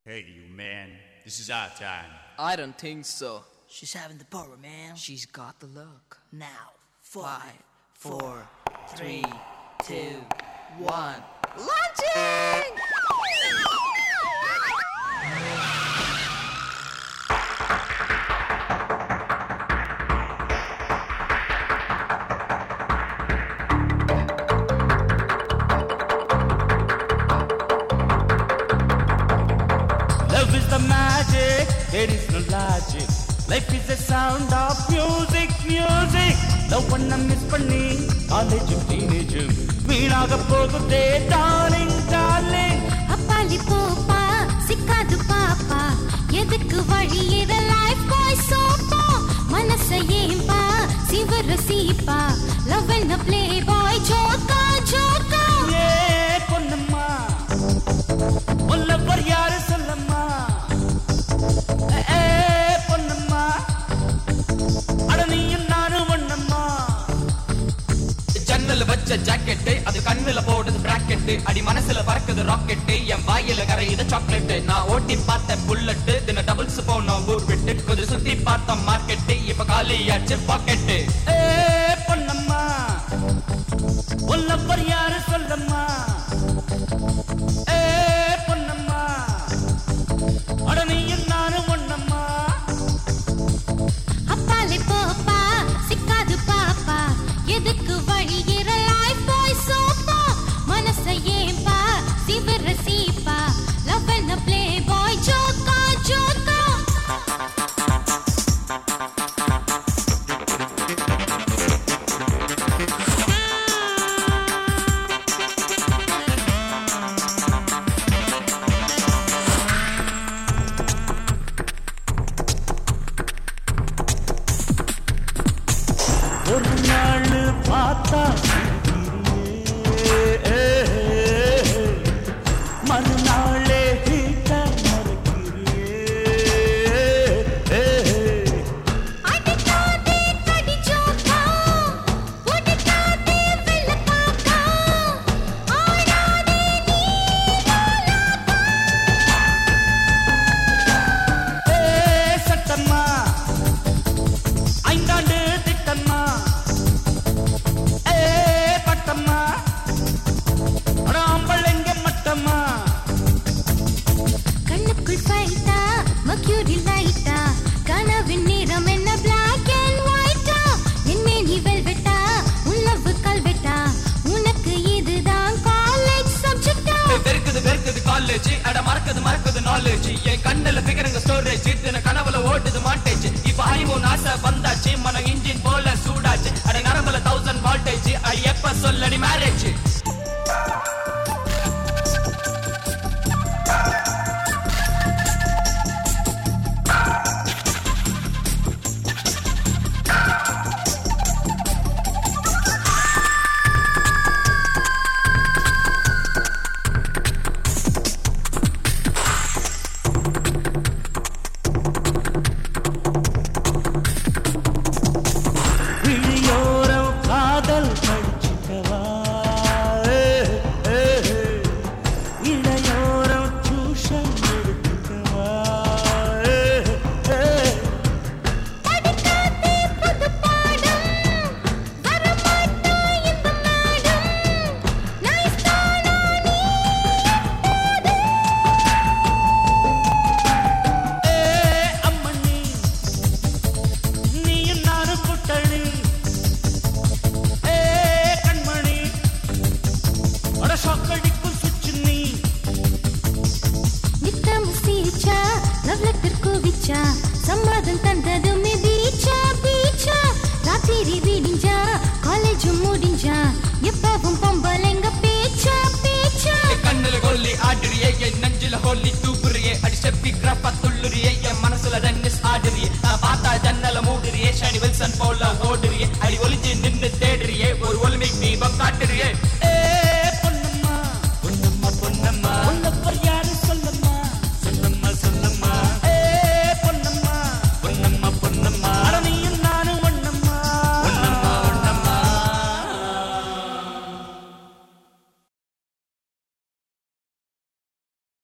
Hey, you man, this is our time. I don't think so. She's having the power, man. She's got the look. Now, Five, five, four, three, three, two, one. launching! Love is the magic, there is no logic. Life is the sound of music, music. Love பண்ண miss பண்ணி காலேஜும் டீனேஜும் வீணாக போகுதே darling darling அப்பாலி போப்பா சிக்காது பாப்பா எதுக்கு வழியிற life பாய் சோப்பா மனச ஏம்பா சிவர சீப்பா லவ் என்ன ப்ளே பாய் ஜோக்கா ஜோக்கா ஏ பொன்னம்மா உள்ளவர் யாரு சொல்லம்மா ஏ, ஏ பொன்னம்மா அட நீயும் நானும் ஒண்ணம்மா ஜன்னல வச்ச ஜாக்கெட் அது கண்ணுல போடுது பிராக்கெட் அடி மனசுல பறக்குது ராக்கெட் என் வாயில கரையுது சாக்லேட் நான் ஓட்டி பார்த்த புல்லட் தின டபுள்ஸ் போனோம் ஊர் விட்டு கொஞ்சம் சுத்தி பார்த்தோம் மார்க்கெட் இப்ப காலியாச்சு பாக்கெட் ஏ பொன்னம்மா உள்ளவர் யாரு சொல்லம்மா ஏ பொன்னம்மா அட நீயும் நானும் ஒண்ணம்மா அப்பாலி போப்பா சிக்காது பாப்பா எதுக்கு வழியிற லைஃப் பாய் சோப்பா மனச ஏம்பா சிவர சீப்பா லவ் என்ன ப்ளே பாய் ஜோக்கா ஜோக்கா ஒரு நாள் பார்த்தா சிரிக்கிறியே. மறுநாளே கிட்ட மறக்கிறியே. அடிக்காதே கடிச்சோக்கா ஒடிக்காதே வெள்ளக்காக்கா ஆடாதே நீ ஏ சட்டம்மா ஐந்தாண்டு திட்டம்மா ஏ பட்டம்மா ராம்பளைங்க மட்டம்மா கண்ணுக்குள் ஃபைட்டா மக்யூரி லைட்டா கனவின் நிறம் என்ன பிளாக் அண்ட் ஒயிட்டா என்னே நீ வெல்வெட்டா உன்னவு கல்வெட்டா உனக்கு இதுதான் காலேஜ் சப்ஜெக்டா வெறுக்குது வெறுக்குது காலேஜ் அட மறக்குது மறக்குது நாலேஜ் என் கண்ணுல பிகருங்க ஸ்டோரேஜ் தின கனவுல ஓட்டுது மாட்டேஜ் இப்ப ஹனிமூன் ஆசை வந்தாச்சு மன இன்ஜின் போல சூடாச்சு அட நரம்புல தௌசண்ட் வால்டேஜ் அடி எப்ப சொல்லடி மேரேஜ்